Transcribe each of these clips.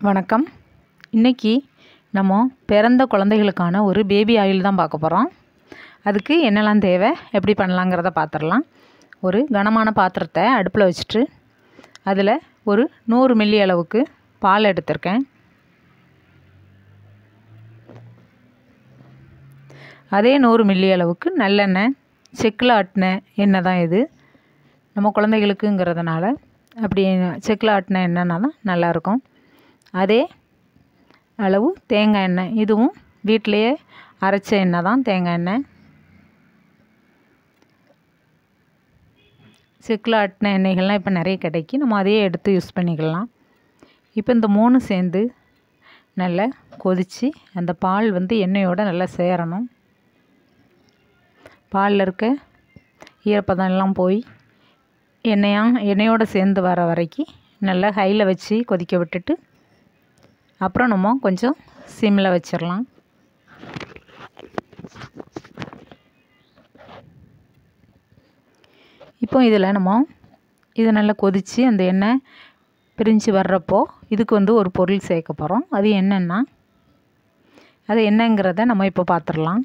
வணக்கம் இன்றைக்கி நம்ம பிறந்த குழந்தைகளுக்கான ஒரு பேபி ஆயில் தான் பார்க்க போகிறோம் அதுக்கு என்னெல்லாம் தேவை எப்படி பண்ணலாங்கிறத பார்த்துடலாம் ஒரு கனமான பாத்திரத்தை அடுப்பில் வச்சுட்டு அதில் ஒரு நூறு மில்லி அளவுக்கு பால் எடுத்திருக்கேன் அதே நூறு மில்லி அளவுக்கு நல்லெண்ணெய் செக்கில் ஆட்டின எண்ணெய் தான் இது நம்ம குழந்தைகளுக்குங்கிறதுனால அப்படி செக்கில் ஆட்டின எண்ணெய்னா தான் நல்லாயிருக்கும் அதே அளவு தேங்காய் எண்ணெய் இதுவும் வீட்டிலையே அரைச்ச எண்ணெய் தான் தேங்காய் எண்ணெய் செக்கில் ஆட்டின எண்ணெய்கள்லாம் இப்போ நிறைய கிடைக்கி நம்ம அதையே எடுத்து யூஸ் பண்ணிக்கலாம் இப்போ இந்த மூணு சேர்ந்து நல்லா கொதித்து அந்த பால் வந்து எண்ணெயோடு நல்லா சேரணும் பாலில் இருக்க ஈரப்பதம் எல்லாம் போய் எண்ணெயாக எண்ணெயோடு சேர்ந்து வர வரைக்கும் நல்லா ஹையில் வச்சு கொதிக்க விட்டுட்டு அப்புறம் நம்ம கொஞ்சம் சிம்மில் வச்சிடலாம் இப்போ இதில் நம்ம இது நல்லா கொதித்து அந்த எண்ணெய் பிரிஞ்சு வர்றப்போ இதுக்கு வந்து ஒரு பொருள் சேர்க்க போகிறோம் அது என்னென்னா அது என்னங்கிறத நம்ம இப்போ பார்த்துடலாம்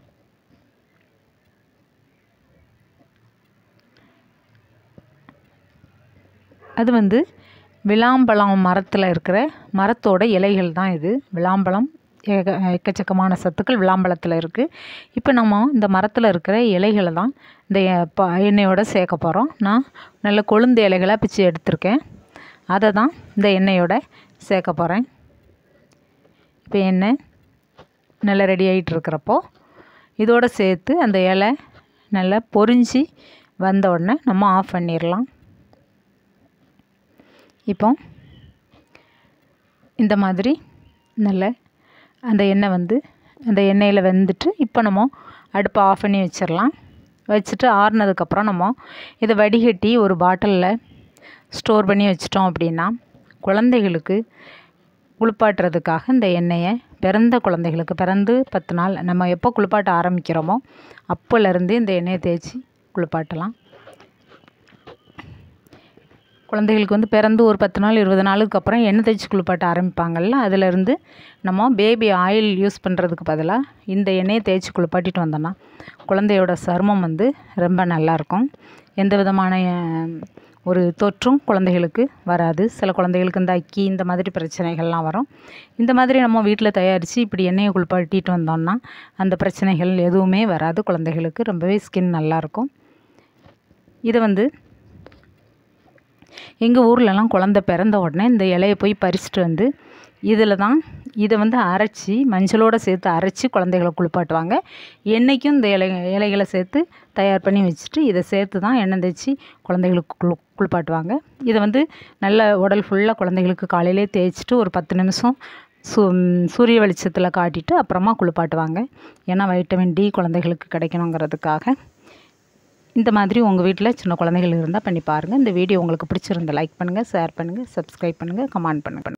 அது வந்து விளாம்பழம் மரத்தில் இருக்கிற மரத்தோட இலைகள் தான் இது விளாம்பழம் ஏக எக்கச்சக்கமான சத்துக்கள் விளாம்பழத்தில் இருக்குது இப்போ நம்ம இந்த மரத்தில் இருக்கிற இலைகளை தான் இந்த ப எண்ணெயோடு சேர்க்க போகிறோம் நான் நல்ல கொழுந்து இலைகளாக பிச்சு எடுத்திருக்கேன் அதை தான் இந்த எண்ணெயோட சேர்க்க போகிறேன் இப்போ எண்ணெய் நல்லா ரெடி ஆகிட்டு இருக்கிறப்போ இதோடு சேர்த்து அந்த இலை நல்லா பொரிஞ்சு வந்த உடனே நம்ம ஆஃப் பண்ணிடலாம் இப்போ இந்த மாதிரி நல்ல அந்த எண்ணெய் வந்து அந்த எண்ணெயில் வெந்துட்டு இப்போ நம்ம அடுப்பை ஆஃப் பண்ணி வச்சிடலாம் வச்சுட்டு ஆறுனதுக்கப்புறம் நம்ம இதை வடிகட்டி ஒரு பாட்டிலில் ஸ்டோர் பண்ணி வச்சிட்டோம் அப்படின்னா குழந்தைகளுக்கு குளிப்பாட்டுறதுக்காக இந்த எண்ணெயை பிறந்த குழந்தைகளுக்கு பிறந்து பத்து நாள் நம்ம எப்போ குளிப்பாட்ட ஆரம்பிக்கிறோமோ அப்போலேருந்து இந்த எண்ணெயை தேய்ச்சி குளிப்பாட்டலாம் குழந்தைகளுக்கு வந்து பிறந்து ஒரு பத்து நாள் இருபது நாளுக்கு அப்புறம் எண்ணெய் தேய்ச்சி குளிப்பாட்ட ஆரம்பிப்பாங்கள்ல அதிலேருந்து நம்ம பேபி ஆயில் யூஸ் பண்ணுறதுக்கு பதிலாக இந்த எண்ணெயை தேய்ச்சி குளிப்பாட்டிட்டு வந்தோம்னா குழந்தையோட சருமம் வந்து ரொம்ப நல்லாயிருக்கும் எந்த விதமான ஒரு தொற்றும் குழந்தைகளுக்கு வராது சில குழந்தைகளுக்கு இந்த அக்கி இந்த மாதிரி பிரச்சனைகள்லாம் வரும் இந்த மாதிரி நம்ம வீட்டில் தயாரித்து இப்படி எண்ணெயை குளிப்பாட்டிட்டு வந்தோம்னா அந்த பிரச்சனைகள் எதுவுமே வராது குழந்தைகளுக்கு ரொம்பவே ஸ்கின் நல்லாயிருக்கும் இதை வந்து எங்கள் ஊர்லலாம் குழந்த பிறந்த உடனே இந்த இலையை போய் பறிச்சுட்டு வந்து இதில் தான் இதை வந்து அரைச்சி மஞ்சளோடு சேர்த்து அரைச்சி குழந்தைகளை குளிப்பாட்டுவாங்க எண்ணெய்க்கும் இந்த இலை இலைகளை சேர்த்து தயார் பண்ணி வச்சுட்டு இதை சேர்த்து தான் எண்ணெய் தேய்ச்சி குழந்தைகளுக்கு குளு குளிப்பாட்டுவாங்க இதை வந்து நல்ல உடல் ஃபுல்லாக குழந்தைகளுக்கு காலையிலே தேய்ச்சிட்டு ஒரு பத்து நிமிஷம் சூ சூரிய வெளிச்சத்தில் காட்டிட்டு அப்புறமா குளிப்பாட்டுவாங்க ஏன்னா வைட்டமின் டி குழந்தைகளுக்கு கிடைக்கணுங்கிறதுக்காக இந்த மாதிரி உங்கள் வீட்டில் சின்ன குழந்தைகள் இருந்தால் பண்ணி பாருங்கள் இந்த வீடியோ உங்களுக்கு பிடிச்சிருந்தா லைக் பண்ணுங்கள் ஷேர் பண்ணுங்கள் சப்ஸ்கிரைப் பண்ணுங்கள் கமெண்ட் பண்ணுங்கள்